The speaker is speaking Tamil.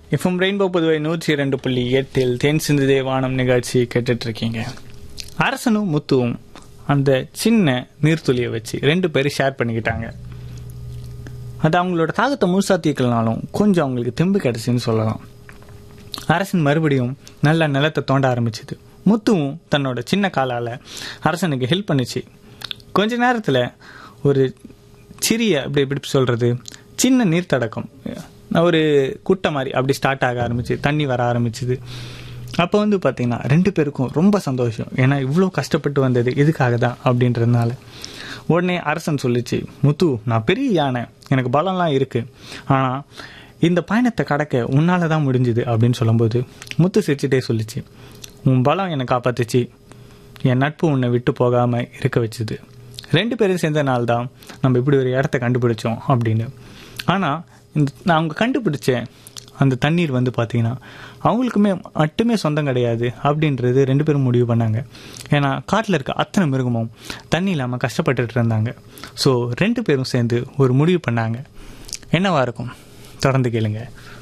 எஃப்எம் ரெயின்போ புதுவை நூற்றி இரண்டு புள்ளி எட்டில் தென் சிந்து வானம் நிகழ்ச்சி கேட்டுட்டு இருக்கீங்க அரசனும் முத்துவும் அந்த சின்ன நீர்த்துளியை வச்சு ரெண்டு பேரும் ஷேர் பண்ணிக்கிட்டாங்க அது அவங்களோட தாகத்தை முழுசா தீர்க்கலனாலும் கொஞ்சம் அவங்களுக்கு தெம்பு கிடச்சின்னு சொல்லலாம் அரசன் மறுபடியும் நல்ல நிலத்தை தோண்ட ஆரம்பிச்சுது முத்துவும் தன்னோட சின்ன காலால் அரசனுக்கு ஹெல்ப் பண்ணுச்சு கொஞ்ச நேரத்தில் ஒரு சிறிய அப்படி எப்படி சொல்கிறது சின்ன நீர்த்தடக்கம் ஒரு குட்டை மாதிரி அப்படி ஸ்டார்ட் ஆக ஆரம்பிச்சு தண்ணி வர ஆரம்பிச்சுது அப்போ வந்து பார்த்தீங்கன்னா ரெண்டு பேருக்கும் ரொம்ப சந்தோஷம் ஏன்னா இவ்வளோ கஷ்டப்பட்டு வந்தது இதுக்காக தான் அப்படின்றதுனால உடனே அரசன் சொல்லிச்சு முத்து நான் பெரிய யானை எனக்கு பலம்லாம் இருக்குது ஆனால் இந்த பயணத்தை கடக்க உன்னால தான் முடிஞ்சுது அப்படின்னு சொல்லும்போது முத்து சிரிச்சுட்டே சொல்லிச்சு உன் பலம் என்னை காப்பாத்துச்சு என் நட்பு உன்னை விட்டு போகாமல் இருக்க வச்சுது ரெண்டு பேரும் சேர்ந்தனால தான் நம்ம இப்படி ஒரு இடத்த கண்டுபிடிச்சோம் அப்படின்னு ஆனால் இந்த நான் அவங்க கண்டுபிடிச்ச அந்த தண்ணீர் வந்து பார்த்தீங்கன்னா அவங்களுக்குமே மட்டுமே சொந்தம் கிடையாது அப்படின்றது ரெண்டு பேரும் முடிவு பண்ணாங்க ஏன்னா காட்டில் இருக்க அத்தனை மிருகமும் தண்ணி இல்லாமல் கஷ்டப்பட்டுட்டு இருந்தாங்க ஸோ ரெண்டு பேரும் சேர்ந்து ஒரு முடிவு பண்ணாங்க என்னவா இருக்கும் தொடர்ந்து கேளுங்க